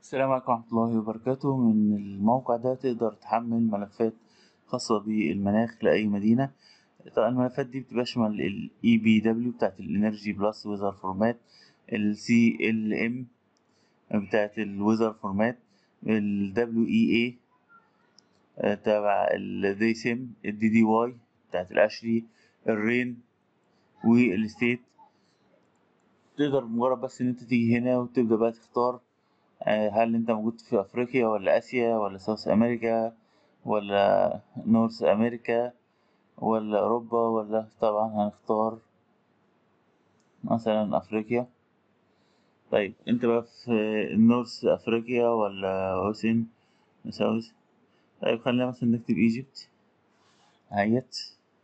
السلام عليكم ورحمة الله وبركاته من الموقع ده تقدر تحمل ملفات خاصة بالمناخ لأي مدينة طبعا الملفات دي بتبقى شمال ال EBW بتاعت الانرجي بلس ويزر فورمات ال CLM بتاعت الويزر فورمات ال WEA آه، تبع ال DSM ال DDY بتاعت الاشري الرين والستيت تقدر مجرد بس ان انت تيجي هنا وتبدأ بقى تختار آه، هل انت موجود في افريقيا ولا اسيا ولا ساوث امريكا ولا نورث امريكا ولا اوروبا ولا طبعا هنختار مثلا افريقيا طيب انت بقى في نورث افريقيا ولا اوسن ساوث طيب خلينا مثلا نكتب ايجيبت اهيت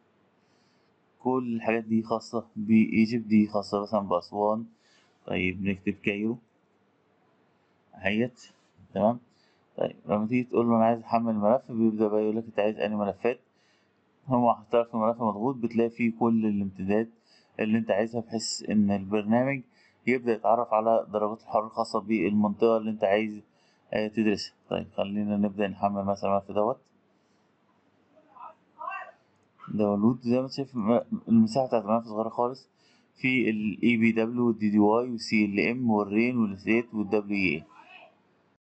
كل الحاجات دي خاصة بإيجيبت دي خاصة مثلا بأسوان طيب نكتب كايرو اهيت تمام طيب لما تيجي تقول له انا عايز احمل ملف بيبدأ بقى يقول لك انت عايز انهي ملفات هو حاطط في ملف مضغوط بتلاقي فيه كل الامتدادات اللي انت عايزها بحيث ان البرنامج يبدأ يتعرف على درجات الحرارة الخاصة بالمنطقة اللي انت عايز آه، تدرسها طيب خلينا نبدأ نحمل مثلا الملف دوت داونلود زي ما انت شايف م- المساحة بتاعت الملف صغيرة خالص في ال EBW وال DDY وال CLM والرين والسيت وال WEA